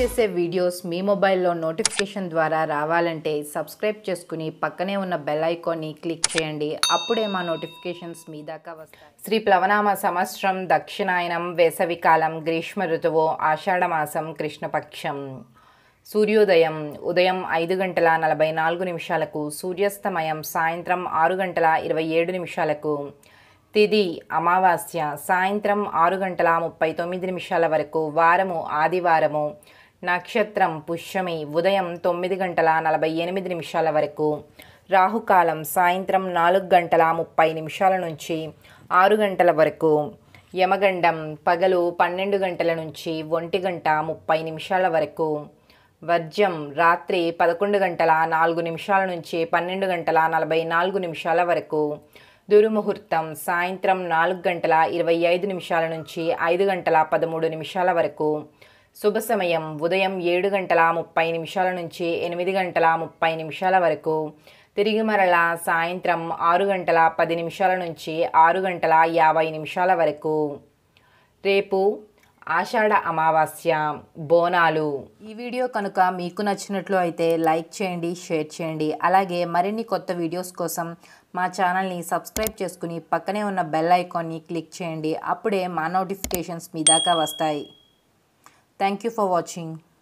చేసే వీడియోస్ మీ మొబైల్లో నోటిఫికేషన్ ద్వారా రావాలంటే సబ్స్క్రైబ్ చేసుకుని పక్కనే ఉన్న బెల్ ఐకాన్ని క్లిక్ చేయండి అప్పుడే మా నోటిఫికేషన్స్ మీ దాకా వస్తాయి శ్రీ ప్లవనామ సంవత్సరం దక్షిణాయనం వేసవికాలం గ్రీష్మ ఋతువు ఆషాఢమాసం కృష్ణపక్షం సూర్యోదయం ఉదయం ఐదు గంటల నలభై నాలుగు నిమిషాలకు సూర్యాస్తమయం సాయంత్రం ఆరు గంటల ఇరవై ఏడు నిమిషాలకు తిది అమావాస్య సాయంత్రం ఆరు గంటల ముప్పై తొమ్మిది నిమిషాల వరకు వారము ఆదివారము నక్షత్రం పుష్యమి ఉదయం తొమ్మిది గంటల నలభై ఎనిమిది నిమిషాల వరకు రాహుకాలం సాయంత్రం నాలుగు గంటల ముప్పై నిమిషాల నుంచి ఆరు గంటల వరకు యమగండం పగలు పన్నెండు గంటల నుంచి ఒంటి గంట ముప్పై నిమిషాల వరకు వర్జం రాత్రి పదకొండు గంటల నాలుగు నిమిషాల నుంచి పన్నెండు గంటల నలభై నాలుగు నిమిషాల వరకు దుర్ముహూర్తం సాయంత్రం నాలుగు గంటల ఇరవై ఐదు నిమిషాల నుంచి ఐదు గంటల పదమూడు నిమిషాల వరకు శుభ సమయం ఉదయం ఏడు గంటల ముప్పై నిమిషాల నుంచి ఎనిమిది గంటల ముప్పై నిమిషాల వరకు తిరిగి మరల సాయంత్రం ఆరు గంటల పది నిమిషాల నుంచి ఆరు గంటల యాభై నిమిషాల వరకు రేపు ఆషాఢ అమావాస్య బోనాలు ఈ వీడియో కనుక మీకు నచ్చినట్లు అయితే లైక్ చేయండి షేర్ చేయండి అలాగే మరిన్ని కొత్త వీడియోస్ కోసం మా ఛానల్ని సబ్స్క్రైబ్ చేసుకుని పక్కనే ఉన్న బెల్ ఐకాన్ని క్లిక్ చేయండి అప్పుడే మా నోటిఫికేషన్స్ మీ దాకా వస్తాయి థ్యాంక్ యూ ఫర్ వాచింగ్